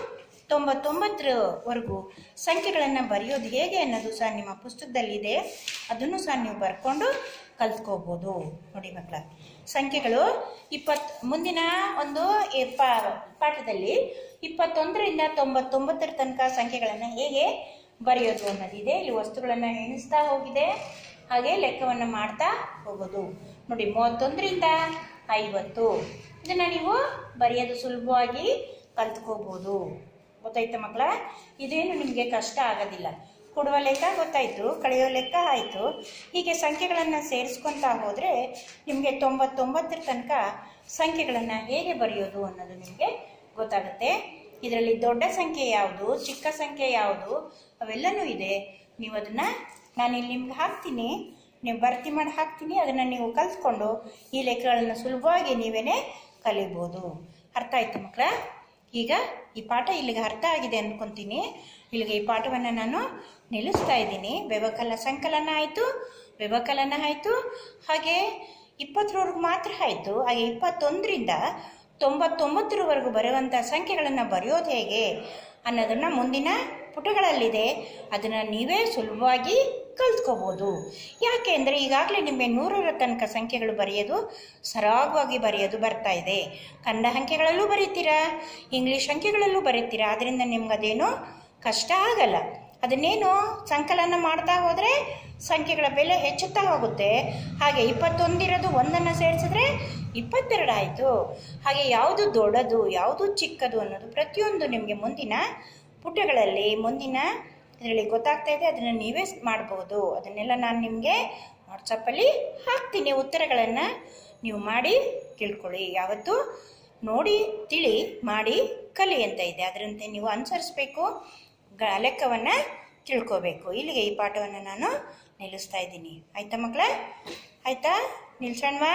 ತೊಂಬತ್ತೊಂಬತ್ತರವರೆಗೂ ಸಂಖ್ಯೆಗಳನ್ನು ಬರೆಯೋದು ಹೇಗೆ ಅನ್ನೋದು ಸಹ ನಿಮ್ಮ ಪುಸ್ತಕದಲ್ಲಿದೆ ಅದನ್ನು ಸಹ ನೀವು ಬರ್ಕೊಂಡು ಕಲ್ತ್ಕೋಬೋದು ನೋಡಿ ಮಕ್ಕಳ ಸಂಖ್ಯೆಗಳು ಇಪ್ಪತ್ ಮುಂದಿನ ಒಂದು ಈ ಪಾ- ಪಾಠದಲ್ಲಿ ಇಪ್ಪತ್ತೊಂದರಿಂದ ತೊಂಬತ್ತೊಂಬತ್ತರ ತನಕ ಸಂಖ್ಯೆಗಳನ್ನು ಹೇಗೆ ಬರೆಯೋದು ಅನ್ನೋದಿದೆ ಇಲ್ಲಿ ವಸ್ತುಗಳನ್ನು ಎಣಿಸ್ತಾ ಹೋಗಿದೆ ಹಾಗೆ ಲೆಕ್ಕವನ್ನು ಮಾಡ್ತಾ ಹೋಗೋದು ನೋಡಿ ಮೂವತ್ತೊಂದರಿಂದ ಐವತ್ತು ಇದನ್ನು ನೀವು ಬರೆಯೋದು ಸುಲಭವಾಗಿ ಕಲ್ತ್ಕೋಬೋದು ಗೊತ್ತಾಯ್ತಾ ಮಕ್ಕಳ ಇದೇನು ನಿಮಗೆ ಕಷ್ಟ ಆಗೋದಿಲ್ಲ ಕೊಡುವ ಲೆಕ್ಕ ಗೊತ್ತಾಯಿತು ಕಳೆಯೋ ಲೆಕ್ಕ ಆಯಿತು ಹೀಗೆ ಸಂಖ್ಯೆಗಳನ್ನು ಸೇರಿಸ್ಕೊತಾ ಹೋದರೆ ನಿಮಗೆ ತೊಂಬತ್ತೊಂಬತ್ತರ ತನಕ ಸಂಖ್ಯೆಗಳನ್ನು ಹೇಗೆ ಬರೆಯೋದು ಅನ್ನೋದು ನಿಮಗೆ ಗೊತ್ತಾಗುತ್ತೆ ಇದರಲ್ಲಿ ದೊಡ್ಡ ಸಂಖ್ಯೆ ಯಾವುದು ಚಿಕ್ಕ ಸಂಖ್ಯೆ ಯಾವುದು ಅವೆಲ್ಲನೂ ಇದೆ ನೀವು ಅದನ್ನು ನಾನು ಇಲ್ಲಿ ನಿಮ್ಗೆ ಹಾಕ್ತೀನಿ ನೀವು ಭರ್ತಿ ಮಾಡಿ ಹಾಕ್ತೀನಿ ಅದನ್ನು ನೀವು ಕಲ್ತ್ಕೊಂಡು ಈ ಲೆಕ್ಕಗಳನ್ನು ಸುಲಭವಾಗಿ ನೀವೇ ಕಲಿಬೋದು ಅರ್ಥ ಆಯ್ತು ಮಕ್ಕಳ ಈಗ ಈ ಪಾಠ ಇಲ್ಲಿಗೆ ಅರ್ಥ ಆಗಿದೆ ಅಂದ್ಕೊತೀನಿ ಇಲ್ಲಿಗೆ ಈ ಪಾಠವನ್ನು ನಾನು ನಿಲ್ಲಿಸ್ತಾ ಇದ್ದೀನಿ ವ್ಯವಕಲ ಸಂಕಲನ ಆಯಿತು ವ್ಯವಕಲನ ಆಯಿತು ಹಾಗೆ ಇಪ್ಪತ್ತರವರೆಗೂ ಮಾತ್ರ ಆಯಿತು ಹಾಗೆ ಇಪ್ಪತ್ತೊಂದರಿಂದ ತೊಂಬತ್ತೊಂಬತ್ತರವರೆಗೂ ಬರುವಂಥ ಸಂಖ್ಯೆಗಳನ್ನು ಬರೆಯೋದು ಹೇಗೆ ಅನ್ನೋದನ್ನು ಮುಂದಿನ ಪುಟಗಳಲ್ಲಿದೆ ಅದನ್ನು ನೀವೇ ಸುಲಭವಾಗಿ ಕಲ್ತ್ಕೋಬೋದು ಯಾಕೆ ಅಂದರೆ ಈಗಾಗಲೇ ನಿಮಗೆ ನೂರರ ತನಕ ಸಂಖ್ಯೆಗಳು ಬರೆಯೋದು ಸರಾಗವಾಗಿ ಬರೆಯೋದು ಬರ್ತಾ ಇದೆ ಕನ್ನಡ ಅಂಕೆಗಳಲ್ಲೂ ಬರೀತೀರಾ ಇಂಗ್ಲೀಷ್ ಅಂಕೆಗಳಲ್ಲೂ ಬರೀತೀರಾ ಆದ್ದರಿಂದ ನಿಮ್ಗೆ ಅದೇನು ಕಷ್ಟ ಆಗಲ್ಲ ಅದನ್ನೇನು ಸಂಕಲನ ಮಾಡ್ತಾ ಹೋದರೆ ಸಂಖ್ಯೆಗಳ ಬೆಲೆ ಹೆಚ್ಚುತ್ತಾ ಹೋಗುತ್ತೆ ಹಾಗೆ ಇಪ್ಪತ್ತೊಂದಿರೋದು ಒಂದನ್ನು ಸೇರಿಸಿದ್ರೆ ಇಪ್ಪತ್ತೆರಡು ಆಯಿತು ಹಾಗೆ ಯಾವುದು ದೊಡ್ಡದು ಯಾವುದು ಚಿಕ್ಕದು ಅನ್ನೋದು ಪ್ರತಿಯೊಂದು ನಿಮಗೆ ಮುಂದಿನ ಪುಟಗಳಲ್ಲಿ ಮುಂದಿನ ಇದರಲ್ಲಿ ಗೊತ್ತಾಗ್ತಾ ಇದೆ ಅದನ್ನು ನೀವೇ ಮಾಡ್ಬೋದು ಅದನ್ನೆಲ್ಲ ನಾನು ನಿಮಗೆ ವಾಟ್ಸಪ್ಪಲ್ಲಿ ಹಾಕ್ತೀನಿ ಉತ್ತರಗಳನ್ನು ನೀವು ಮಾಡಿ ತಿಳ್ಕೊಳ್ಳಿ ಯಾವತ್ತು ನೋಡಿ ತಿಳಿ ಮಾಡಿ ಕಲಿ ಅಂತ ಇದೆ ಅದರಂತೆ ನೀವು ಅನುಸರಿಸ್ಬೇಕು ಗ ಲೆಕ್ಕವನ್ನು ತಿಳ್ಕೋಬೇಕು ಇಲ್ಲಿಗೆ ಈ ಪಾಠವನ್ನು ನಾನು ನಿಲ್ಲಿಸ್ತಾ ಇದ್ದೀನಿ ಆಯ್ತಾ ಮಕ್ಕಳ ಆಯ್ತಾ ನಿಲ್ಸೋಣವಾ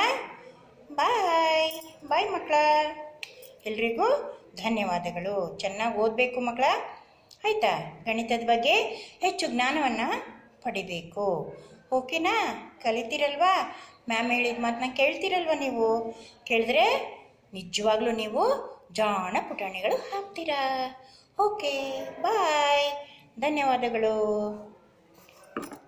ಬಾಯ್ ಬಾಯ್ ಮಕ್ಕಳ ಎಲ್ರಿಗೂ ಧನ್ಯವಾದಗಳು ಚೆನ್ನಾಗಿ ಓದಬೇಕು ಮಕ್ಕಳ ಆಯಿತಾ ಗಣಿತದ ಬಗ್ಗೆ ಹೆಚ್ಚು ಜ್ಞಾನವನ್ನು ಪಡಿಬೇಕು ಓಕೆನಾ ಕಲಿತೀರಲ್ವಾ ಮ್ಯಾಮ್ ಹೇಳಿದ ಮಾತನ್ನ ಕೇಳ್ತೀರಲ್ವ ನೀವು ಕೇಳಿದ್ರೆ ನಿಜವಾಗ್ಲೂ ನೀವು ಜಾಣ ಪುಟಾಣಿಗಳು ಹಾಕ್ತೀರಾ ಓಕೆ ಬಾಯ್ ಧನ್ಯವಾದಗಳು